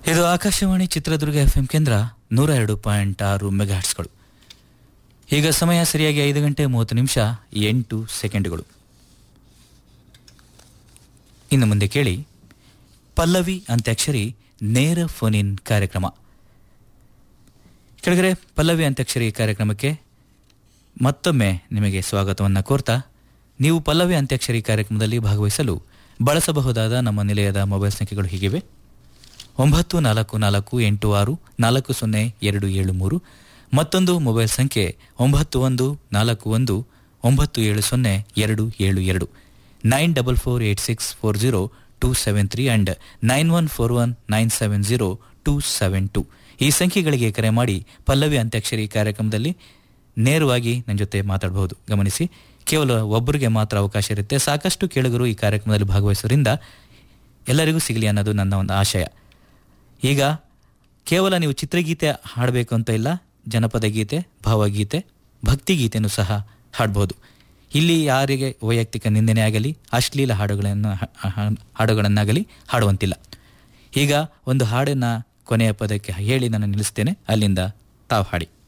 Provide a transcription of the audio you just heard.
ಇದು Akashvani Chitradurga F M ಕೇಂದ್ರ ನೂರ ಎರಡು ಪಾಯಿಂಟ್ ಆರು ಮೆಗಾಹರ್ಟ್ಸ್ಗಳು ಈಗ ಸಮಯ ಸರಿಯಾಗಿ ಐದು ಗಂಟೆ ಮೂವತ್ತು ನಿಮಿಷ ಎಂಟು ಸೆಕೆಂಡ್ಗಳು ಇನ್ನು ಮುಂದೆ ಕೇಳಿ ಪಲ್ಲವಿ ಅಂತ್ಯಾಕ್ಷರಿ ನೇರ ಫೋನ್ ಇನ್ ಕಾರ್ಯಕ್ರಮ ಕೆಳಗಡೆ ಪಲ್ಲವಿ ಅಂತ್ಯಾಕ್ಷರಿ ಕಾರ್ಯಕ್ರಮಕ್ಕೆ ಮತ್ತೊಮ್ಮೆ ನಿಮಗೆ ಸ್ವಾಗತವನ್ನು ಕೋರ್ತಾ ನೀವು ಪಲ್ಲವಿ ಅಂತ್ಯಾಕ್ಷರಿ ಕಾರ್ಯಕ್ರಮದಲ್ಲಿ ಭಾಗವಹಿಸಲು ಬಳಸಬಹುದಾದ ನಮ್ಮ ನಿಲಯದ ಮೊಬೈಲ್ ಸಂಖ್ಯೆಗಳು ಹೀಗಿವೆ ಒಂಬತ್ತು ನಾಲ್ಕು ನಾಲ್ಕು ಎಂಟು ಆರು ನಾಲ್ಕು ಸೊನ್ನೆ ಎರಡು ಏಳು ಮೂರು ಮತ್ತೊಂದು ಮೊಬೈಲ್ ಸಂಖ್ಯೆ ಒಂಬತ್ತು ಒಂದು ನಾಲ್ಕು ಒಂದು ಒಂಬತ್ತು ಏಳು ಸೊನ್ನೆ ಎರಡು ಏಳು ಎರಡು nine double four eight six four zero two seven three and nine one four one nine seven zero two seven two ಈ ಸಂಖ್ಯೆಗಳಿಗೆ ಕರೆ ಮಾಡಿ ಪಲ್ಲವಿ ಅಂತ್ಯಾಕ್ಷರಿ ಕಾರ್ಯಕ್ರಮದಲ್ಲಿ ನೇರವಾಗಿ ನನ್ನ ಜೊತೆ ಮಾತಾಡಬಹುದು ಗಮನಿಸಿ ಕೇವಲ ಒಬ್ಬರಿಗೆ ಮಾತ್ರ ಅವಕಾಶ ಇರುತ್ತೆ ಸಾಕಷ್ಟು ಕೇಳುಗರು ಈ ಕಾರ್ಯಕ್ರಮದಲ್ಲಿ ಭಾಗವಹಿಸೋದ್ರಿಂದ ಎಲ್ಲರಿಗೂ ಸಿಗಲಿ ಅನ್ನೋದು ನನ್ನ ಒಂದು ಆಶಯ ಈಗ ಕೇವಲ ನೀವು ಚಿತ್ರಗೀತೆ ಹಾಡಬೇಕು ಅಂತ ಇಲ್ಲ ಜನಪದ ಗೀತೆ ಭಾವಗೀತೆ ಭಕ್ತಿಗೀತೆನೂ ಸಹ ಹಾಡ್ಬೋದು ಇಲ್ಲಿ ಯಾರಿಗೆ ವೈಯಕ್ತಿಕ ನಿಂದನೆ ಆಗಲಿ ಅಶ್ಲೀಲ ಹಾಡುಗಳನ್ನು ಹಾಡುಗಳನ್ನಾಗಲಿ ಹಾಡುವಂತಿಲ್ಲ ಈಗ ಒಂದು ಹಾಡನ್ನು ಕೊನೆಯ ಪದಕ್ಕೆ ಹೇಳಿ ನಾನು ನಿಲ್ಲಿಸ್ತೇನೆ ಅಲ್ಲಿಂದ ತಾವು ಹಾಡಿ